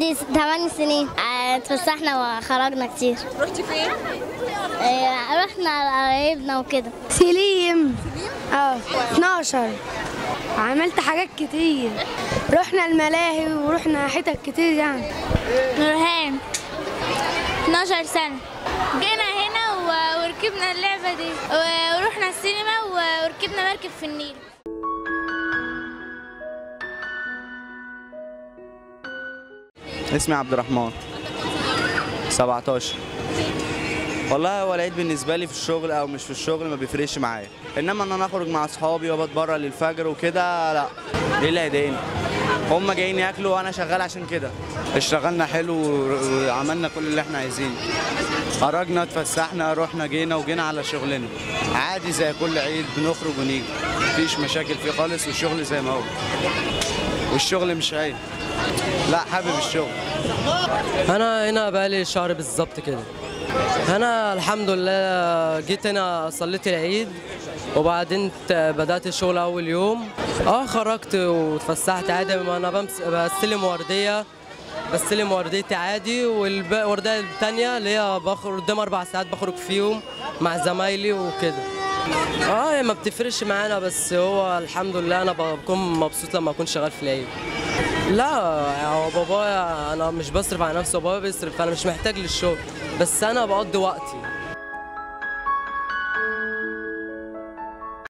عندي 8 سنين آه، اتفسحنا وخرجنا كتير رحتي فين؟ آه، رحنا على قرايبنا وكده سليم اه 12 عملت حاجات كتير رحنا الملاهي ورحنا حتت كتير يعني نورهان 12 سنة جينا هنا و- وركبنا اللعبة دي و- ورحنا السينما و- وركبنا مركب في النيل اسمي عبد الرحمن 17 والله هو العيد بالنسبه لي في الشغل او مش في الشغل ما بيفرقش معايا انما ان انا اخرج مع اصحابي وابات بره للفجر وكده لا ايه اللي هيضايقني هم جايين ياكلوا وانا شغال عشان كده اشتغلنا حلو وعملنا كل اللي احنا عايزينه خرجنا اتفسحنا رحنا جينا وجينا على شغلنا عادي زي كل عيد بنخرج ونيجي مفيش مشاكل فيه خالص والشغل زي ما هو والشغل مش عيب لا حابب الشغل انا هنا بقالي شهر بالظبط كده انا الحمد لله جيت هنا صليت العيد وبعدين ت- بدات الشغل اول يوم اه خرجت واتفسحت عادي ما انا بمس... بستلم ورديه بستلم ورديتي عادي والورديه التانية اللي هي بخرج قدام اربع ساعات بخرج فيهم مع زمايلي وكده اه هي ما بتفرقش معانا بس هو الحمد لله انا بكون مبسوط لما اكون شغال في العيد لا هو بابايا انا مش بصرف على نفسي بابايا بيصرف فانا مش محتاج للشغل بس انا بقضي وقتي